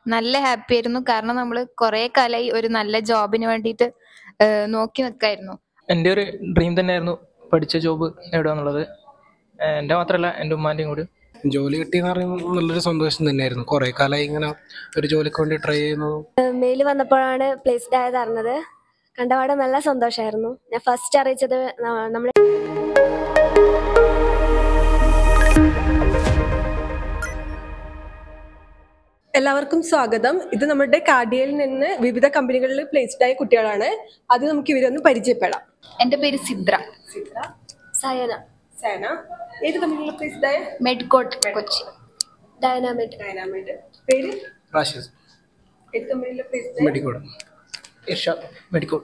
നല്ല ഹാപ്പി ആയിരുന്നു കാരണം നമ്മൾ കുറെ കാലമായി ഒരു നല്ല ജോബിന് വേണ്ടിയിട്ട് ഏഹ്, നോക്കി നിൽക്കായിരുന്നു എൻ്റെ ഒരു ഡ്രീം തന്നെയായിരുന്നു പഠിച്ച ജോബ് നേടുക എന്നുള്ളത് ഏഹ് എൻ്റെ മാത്രമല്ല എൻ്റെ ഉമ്മാൻ്റെയും കൂടി ജോലി കിട്ടിയെന്ന് പറയുന്നത് നല്ലൊരു സന്തോഷം തന്നെയായിരുന്നു കുറേ കാലമായി ഇങ്ങനെ ഒരു ജോലിക്ക് വേണ്ടി ട്രൈ ചെയ്യുന്നതും മെയിൽ വന്നപ്പോഴാണ് പ്ലേസ്ഡ് ആയത് അറിഞ്ഞത് കണ്ടപാടെ നല്ല സന്തോഷമായിരുന്നു ഞാൻ ഫസ്റ്റ് അറിയിച്ചത് നമ്മൾ എല്ലാവർക്കും സ്വാഗതം ഇത് നമ്മുടെ കാർഡിയയിൽ നിന്ന് വിവിധ കമ്പനികളിൽ പ്ലേസ്ഡ് ആയ കുട്ടികളാണ് അത് നമുക്ക് ഇവരൊന്ന് പരിചയപ്പെടാം എൻ്റെ പേര് സിദ്ര സയന സേന ഏത് കമ്പനികളിൽ പ്ലേസ്ഡ് ആയ മെഡ്കോട്ട് കൊച്ചി ഡൈനാമിറ്റ് ഡൈനാമൈറ്റ് പേര് റാഷിസ് ഏത് കമ്പനിയിൽ placed Medicode Irshad medical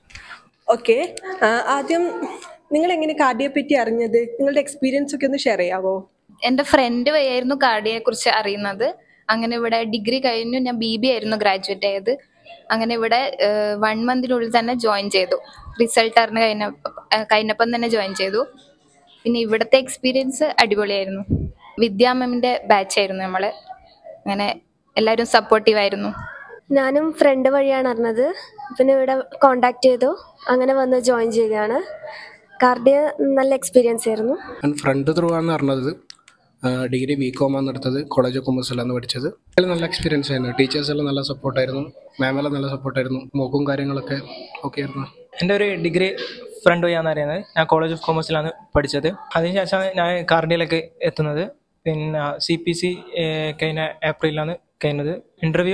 okay ആദ്യം നിങ്ങൾ എങ്ങനെ കാർഡിയെ പറ്റി അറിഞ്ഞത് നിങ്ങളുടെ എക്സ്പീരിയൻസ് ഒക്കെ ഒന്ന് ഷെയർ ചെയ്യാവോ എൻ്റെ ഫ്രണ്ട് വഴിയായിരുന്നു കാർഡിയെ കുറിച്ച് അറിയുന്നത് അങ്ങനെ ഇവിടെ ഡിഗ്രി കഴിഞ്ഞു ഞാൻ ബി ബി ആയിരുന്നു ഗ്രാജുവേറ്റ് ആയത് അങ്ങനെ ഇവിടെ വൺ മന്തിനുള്ളിൽ തന്നെ ജോയിൻ ചെയ്തു റിസൾട്ട് അറിഞ്ഞ് കഴിഞ്ഞ കഴിഞ്ഞപ്പം തന്നെ ജോയിൻ ചെയ്തു പിന്നെ ഇവിടുത്തെ എക്സ്പീരിയൻസ് അടിപൊളിയായിരുന്നു വിദ്യാ മാമിൻ്റെ ബാച്ചായിരുന്നു നമ്മൾ അങ്ങനെ എല്ലാവരും സപ്പോർട്ടീവ് ആയിരുന്നു ഞാനും ഫ്രണ്ട് വഴിയാണ് അറിഞ്ഞത് പിന്നെ ഇവിടെ കോണ്ടാക്ട് ചെയ്തു അങ്ങനെ വന്ന് ജോയിൻ ചെയ്തതാണ് കാർഡിയ നല്ല എക്സ്പീരിയൻസ് ആയിരുന്നു ഞാൻ ഫ്രണ്ട് ത്രൂ ആണ് അറിഞ്ഞത് ഡിഗ്രി ബി കോം ആണ് എടുത്തത് കോളേജ് ഓഫ് കൊമേഴ്സിലാണ് പഠിച്ചത് അതിൽ നല്ല എക്സ്പീരിയൻസ് ആയിരുന്നു ടീച്ചേഴ്സ് എല്ലാം നല്ല സപ്പോർട്ടായിരുന്നു മാമെല്ലാം നല്ല സപ്പോർട്ടായിരുന്നു മോക്കും കാര്യങ്ങളൊക്കെ ഓക്കെ ആയിരുന്നു എൻ്റെ ഒരു ഡിഗ്രി ഫ്രണ്ട് വഴിയാന്ന് അറിയുന്നത് ഞാൻ കോളേജ് ഓഫ് കോമേഴ്സിലാണ് പഠിച്ചത് അതിനുശേഷമാണ് ഞാൻ കാർഡിയയിലേക്ക് എത്തുന്നത് പിന്നെ സി പി സി കഴിഞ്ഞ ഏപ്രിലാണ് കഴിഞ്ഞത് ഇൻ്റർവ്യൂ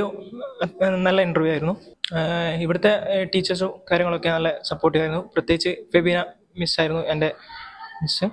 നല്ല ഇൻ്റർവ്യൂ ആയിരുന്നു ഏഹ് ഇവിടുത്തെ ടീച്ചേഴ്സും കാര്യങ്ങളൊക്കെ നല്ല സപ്പോർട്ടീവ് ആയിരുന്നു പ്രത്യേകിച്ച് ഫെബീന മിസ്സായിരുന്നു എൻ്റെ മിസ്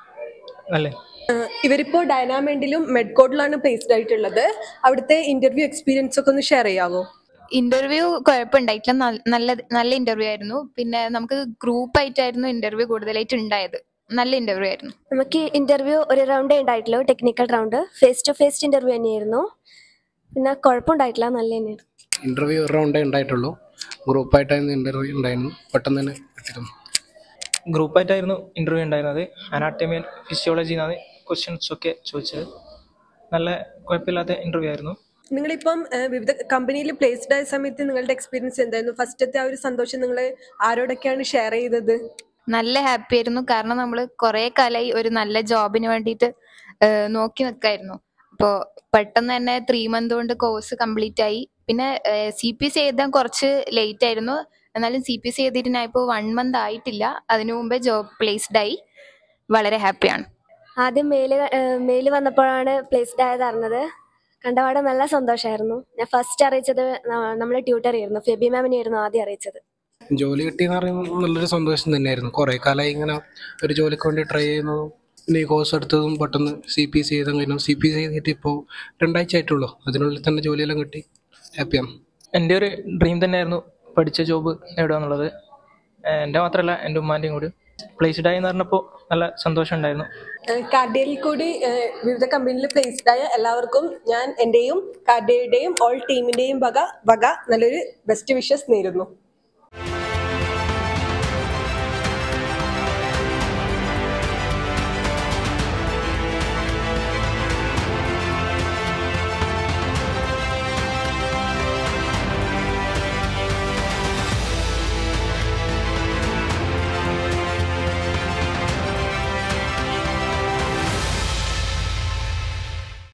അല്ലേ ആഹ് ഇവരിപ്പോ ഡൈനാമെന്റിലും മെഡ്കോഡിലാണ് പ്ലേസ്ഡ് ആയിട്ടുള്ളത് അവിടുത്തെ ഇന്റർവ്യൂ എക്സ്പീരിയൻസ് ഒക്കെ ഒന്ന് ഷെയർ ചെയ്യാവോ ഇന്റർവ്യൂ കുഴപ്പമുണ്ടായിട്ടില്ല നൽ- നല്ല നല്ല ഇന്റർവ്യൂ ആയിരുന്നു പിന്നെ നമുക്ക് ഗ്രൂപ്പ് ആയിട്ടായിരുന്നു ഇന്റർവ്യൂ കൂടുതലായിട്ട് ഉണ്ടായത് നല്ല ഇന്റർവ്യൂ ആയിരുന്നു നമുക്ക് ഇന്റർവ്യൂ ഒരു റൗണ്ടേ ഉണ്ടായിട്ടുള്ളൂ technical round face to face interview തന്നെയായിരുന്നു പിന്നെ കുഴപ്പമുണ്ടായിട്ടില്ല നല്ല തന്നെയായിരുന്നു ഇൻ്റർവ്യൂ ഒരു റൗണ്ടേ ഉണ്ടായിട്ടുള്ളൂ ഗ്രൂപ്പായിട്ടായിരുന്നു ഇൻ്റർവ്യൂ ഉണ്ടായിരുന്നു പെട്ടെന്ന് തന്നെ കിട്ടിയിരുന്നു ഗ്രൂപ്പായിട്ടായിരുന്നു ഇൻ്റർവ്യൂ ഉണ്ടായിരുന്നത് അനാട്ടമിയൻ ഫിസിയോളജി എന്നാണ് ക്വസ്റ്റ്യൻസ് ഒക്കെ ചോദിച്ചത് നല്ല കുഴപ്പമില്ലാത്ത ഇൻ്റർവ്യൂ ആയിരുന്നു നിങ്ങളിപ്പം ആഹ് വിവിധ കമ്പനിയിൽ പ്ലേസ്ഡ് ആയ സമയത്ത് നിങ്ങളുടെ എക്സ്പീരിയൻസ് എന്തായിരുന്നു ഫസ്റ്റത്തെ ആ ഒരു സന്തോഷം നിങ്ങൾ ആരോടൊക്കെയാണ് ഷെയർ ചെയ്തത് നല്ല ഹാപ്പി ആയിരുന്നു കാരണം നമ്മൾ കുറെ കാലമായി ഒരു നല്ല ജോബിന് വേണ്ടിയിട്ട് ഏഹ്, നോക്കി നിൽക്കായിരുന്നു അപ്പോൾ പെട്ടെന്ന് തന്നെ ത്രീ മന്ത് കൊണ്ട് കോഴ്സ് കംപ്ലീറ്റ് ആയി പിന്നെ സി പി സി എഴുതാൻ കുറച്ച് ലേറ്റ് ആയിരുന്നു എന്നാലും സി പി സി എഴുതിയിട്ട് ഞാൻ ഇപ്പോൾ വൺ മന്ത് ആയിട്ടില്ല അതിനു മുമ്പേ ജോബ് പ്ലേസ്ഡ് ആയി വളരെ ഹാപ്പിയാണ് ആദ്യം മെയിൽ മെയിൽ വന്നപ്പോഴാണ് പ്ലേസ്ഡ് ആയത് അറിഞ്ഞത് കണ്ടപാടെ നല്ല സന്തോഷമായിരുന്നു ഞാൻ ഫസ്റ്റ് അറിയിച്ചത് നമ്മൾ ട്യൂട്ടർ ആയിരുന്നു ഫെബി മാമിനെയായിരുന്നു ആദ്യം അറിയിച്ചത് ജോലി കിട്ടിയെന്ന് പറയുന്നത് നല്ലൊരു സന്തോഷം തന്നെയായിരുന്നു കുറേ കാലമായി ഇങ്ങനെ ഒരു ജോലിക്ക് വേണ്ടി ട്രൈ ചെയ്യുന്നതും പിന്നെ ഈ കോഴ്സ് എടുത്തതും പെട്ടെന്ന് സി പി സി ചെയ്താൽ കഴിഞ്ഞു സി പി സി ചെയ്തിട്ട് ഇപ്പോൾ രണ്ടാഴ്ച ആയിട്ടുള്ളൂ അതിനുള്ളിൽ തന്നെ ജോലിയെല്ലാം കിട്ടി ഹാപ്പിയാണ് എൻ്റെ ഒരു ഡ്രീം തന്നെയായിരുന്നു പഠിച്ച ജോബ് നേടുക എന്നുള്ളത് ഏഹ് എൻ്റെ മാത്രമല്ല എൻ്റെ ഉമ്മാൻ്റെയും കൂടി പ്ലേസ്ഡ് ആയി എന്ന് പറഞ്ഞപ്പോൾ നല്ല സന്തോഷം ഉണ്ടായിരുന്നു കാർഡിയയിൽ കൂടി ആഹ് വിവിധ കമ്പനിയിൽ പ്ലേസ്ഡ് ആയ എല്ലാവർക്കും ഞാൻ എൻ്റെയും കാർഡിയയുടെയും ഓൾ ടീമിൻ്റെയും വക വക നല്ലൊരു ബെസ്റ്റ് വിഷസ് നേരുന്നു